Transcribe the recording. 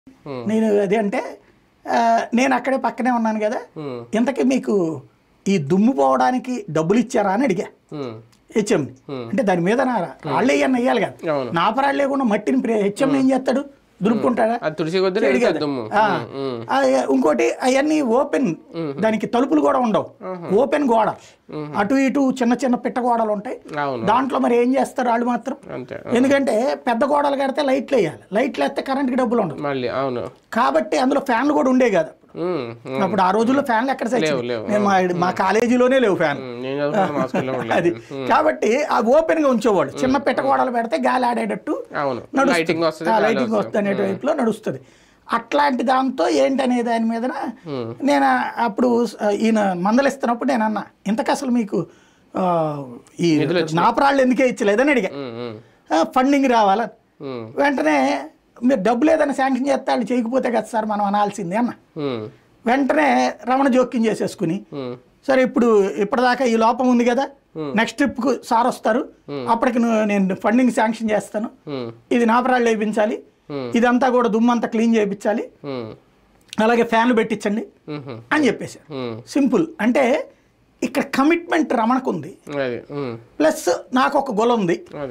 నేను అది అంటే ఆ, నేను అక్కడే పక్కనే ఉన్నాను కదా ఉమ్, ఇంతకీ మీకు ఈ దుమ్ము పోవడానికి డబ్బులు ఇచ్చారా అని అడిగా ఉమ్, హెచ్ఎం అంటే దాని మీద నా రాళ్ళు వేయని వేయాలి కదా అవును. నాపరాళ్ళు లేకుండా మట్టిని హెచ్ఎం ఏం చేస్తాడు దులుపుకుంటాడా అది తుడిసి కొద్దీ చేయడు రేగుతుంది కదా. దుమ్ము ఆ, ఉమ్, ఉమ్, ఆ, ఇంకోటి అవన్నీ ఓపెన్ దానికి తలుపులు కూడా ఉండవు ఓపెన్ గోడ అటు ఇటు చిన్న చిన్న పిట్ట గోడలు ఉంటాయి అవును దాంట్లో మరి ఏం చేస్తారు వాళ్ళు మాత్రం అంతే ఎందుకంటే పెద్ద గోడలు కడితే లైట్లు వేయాలి లైట్లు వేస్తే కరెంట్కి డబ్బులు ఉండవు మళ్ళీ అవును కాబట్టి అందులో ఫ్యాన్లు కూడా ఉండే కదా ఉమ్, ఉమ్, అప్పుడు ఆ రోజుల్లో ఫ్యాన్లు ఎక్కడ సచ్చింది లేవు. నేను మా మా కాలేజీలోనే లేవు ఫ్యాన్ ఉమ్, నేను చదువుకున్న మా స్కూల్లో కూడా అది లేదు. కాబట్టి ఆ ఓపెన్ గా ఉంచేవాళ్ళు చిన్న పెట్ట గోడలు పెడితే గాలి ఆడేటట్టు అవును నడుస్తుంది. లైటింగ్ వస్తుంది ఆ, గాలి లైటింగ్ వస్తుంది అనే వైపులో నడుస్తుంది అట్లాంటి దాంతో ఏంటనే దాని మీద నేను అప్పుడు ఆ, ఈయన మందలిస్తున్నప్పుడు నేను అన్నా ఇంతకు అసలు మీకు ఆ, ఈ నాపరాళ్ళు ఎందుకే ఇచ్చలేదని అడిగా ఉమ్, ఉమ్, ఫండింగ్ రావాలా ఉమ్, వెంటనే మీరు డబ్బులు ఏదైనా శాంక్షన్ చేస్తే వాళ్ళు చేయకపోతే కదా సార్ మనం అనాల్సిందే అన్న ఉమ్, వెంటనే రమణ జోక్యం చేసేసుకుని ఉమ్, సరే ఇప్పుడు ఇప్పటిదాకా ఈ లోపం ఉంది కదా నెక్స్ట్ ట్రిప్కు సార్ వస్తారు అప్పటికి నువ్వు నేను ఫండింగ్ శాంక్షన్ చేస్తాను ఉమ్, ఇది నాపరాళ్ళు వేయించాలి Hmm. ఇదంతా కూడా దుమ్మంతా క్లీన్ చేయించాలి ఉమ్, అలాగే ఫ్యాన్లు పెట్టించండి ఉమ్, అని చెప్పేశారు ఉమ్, సింపుల్ అంటే ఇక్కడ కమిట్మెంట్ రమణకు ఉంది అది ఉమ్, ప్లస్ నాకు ఒక గొల ఉంది అది